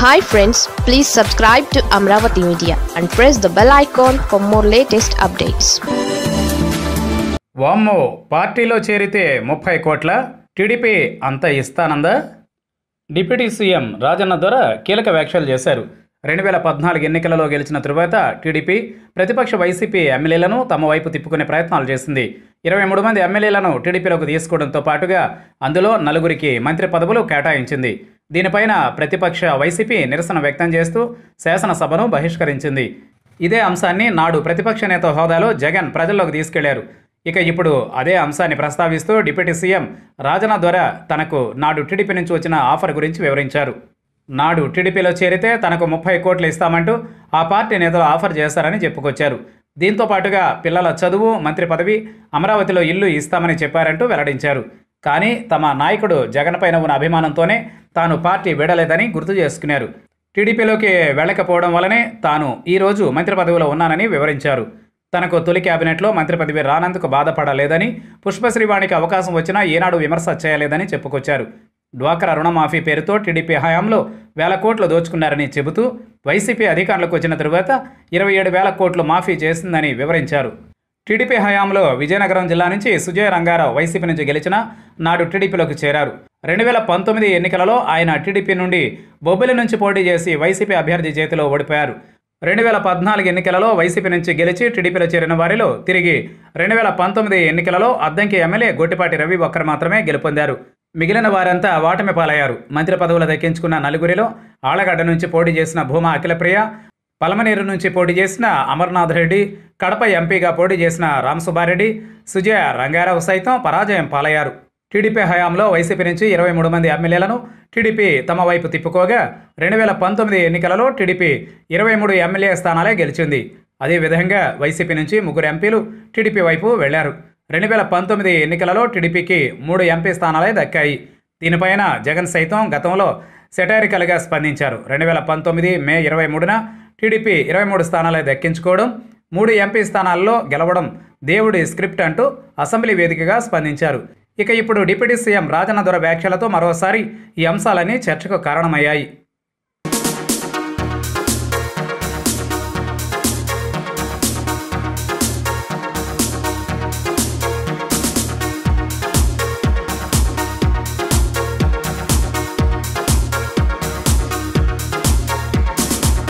hi friends please subscribe to Amaravati media and press the bell icon for more latest updates వామ్మో పార్టీలో చేరితే ముప్పై కోట్ల టీడీపీ అంత ఇస్తానందా డిప్యూటీ సీఎం రాజన్న దొర కీలక వ్యాఖ్యలు చేశారు రెండు వేల పద్నాలుగు ఎన్నికలలో గెలిచిన తరువాత టీడీపీ ప్రతిపక్ష వైసీపీ ఎమ్మెల్యేలను తమ వైపు తిప్పుకునే ప్రయత్నాలు చేసింది ఇరవై మూడు మంది ఎమ్మెల్యేలను టీడీపీలోకి తీసుకోవడంతో పాటుగా అందులో నలుగురికి మంత్రి పదవులు కేటాయించింది దీనిపైన ప్రతిపక్ష వైసీపీ నిరసన వ్యక్తం చేస్తూ శాసనసభను బహిష్కరించింది ఇదే అంశాన్ని నాడు ప్రతిపక్ష నేత హోదాలో జగన్ ప్రజల్లోకి తీసుకెళ్లారు ఇక ఇప్పుడు అదే అంశాన్ని ప్రస్తావిస్తూ డిప్యూటీ సీఎం రాజన ద్వారా తనకు నాడు టీడీపీ నుంచి వచ్చిన ఆఫర్ గురించి వివరించారు నాడు టీడీపీలో చేరితే తనకు ముప్పై కోట్లు ఇస్తామంటూ ఆ పార్టీ నేతలు ఆఫర్ చేశారని చెప్పుకొచ్చారు దీంతో పాటుగా పిల్లల చదువు మంత్రి పదవి అమరావతిలో ఇల్లు ఇస్తామని చెప్పారంటూ వెల్లడించారు కానీ తమ నాయకుడు జగన్ పైన ఉన్న అభిమానంతోనే తాను పార్టీ వీడలేదని గుర్తు చేసుకున్నారు టీడీపీలోకి వెళ్ళకపోవడం వల్లనే తాను ఈరోజు మంత్రి పదవిలో ఉన్నానని వివరించారు తనకు తొలి కేబినెట్లో మంత్రి పదవి రానందుకు బాధపడలేదని పుష్పశ్రీవాణికి అవకాశం వచ్చినా ఏనాడు విమర్శ చేయలేదని చెప్పుకొచ్చారు డ్వాక్రా రుణమాఫీ పేరుతో టీడీపీ హయాంలో వేల కోట్లు దోచుకున్నారని చెబుతూ వైసీపీ అధికారంలోకి వచ్చిన తరువాత ఇరవై ఏడు వేల కోట్లు మాఫీ చేసిందని వివరించారు టీడీపీ హయాంలో విజయనగరం జిల్లా నుంచి సుజయ రంగారావు వైసీపీ నుంచి గెలిచిన నాడు టీడీపీలోకి చేరారు రెండు వేల పంతొమ్మిది ఎన్నికలలో ఆయన టీడీపీ నుండి బొబ్బిలి నుంచి పోటీ చేసి వైసీపీ అభ్యర్థి చేతిలో ఓడిపోయారు రెండు వేల పద్నాలుగు ఎన్నికలలో వైసీపీ నుంచి గెలిచి టీడీపీలో చేరిన వారిలో తిరిగి రెండు వేల పంతొమ్మిది ఎన్నికలలో అద్దంకి ఎమ్మెల్యే గొట్టిపాటి రవి ఒక్కరు మాత్రమే గెలుపొందారు మిగిలిన వారంతా ఓటమి పాలయ్యారు మంత్రి పదవులు దక్కించుకున్న నలుగురిలో ఆళ్లగడ్డ నుంచి పోటీ చేసిన భూమా అఖిలప్రియ పలమనేరు నుంచి పోటీ చేసిన అమర్నాథ్ రెడ్డి కడప ఎంపీగా పోటీ చేసిన రామసుబ్బారెడ్డి సుజయ రంగారావు సైతం పరాజయం పాలయ్యారు టీడీపీ హయాంలో వైసీపీ నుంచి ఇరవై మూడు మంది ఎమ్మెల్యేలను టీడీపీ తమ వైపు తిప్పుకోగా రెండు వేల పంతొమ్మిది ఎన్నికలలో టీడీపీ ఇరవై మూడు ఎమ్మెల్యే స్థానాలే గెలిచింది అదేవిధంగా వైసీపీ నుంచి ముగ్గురు ఎంపీలు టీడీపీ వైపు వెళ్లారు రెండు వేల పంతొమ్మిది ఎన్నికలలో టీడీపీకి మూడు ఎంపీ స్థానాలే దక్కాయి దీనిపైన జగన్ సైతం గతంలో సెటారికల్గా స్పందించారు రెండు వేల పంతొమ్మిది మే ఇరవై మూడున టీడీపీ ఇరవై మూడు స్థానాలే దక్కించుకోవడం మూడు ఎంపీ స్థానాల్లో గెలవడం దేవుడి స్క్రిప్ట్ అంటూ అసెంబ్లీ వేదికగా స్పందించారు ఇక ఇప్పుడు డిప్యూటీ సీఎం రాజన్న దొర వ్యాఖ్యలతో మరోసారి ఈ అంశాలన్నీ చర్చకు కారణమయ్యాయి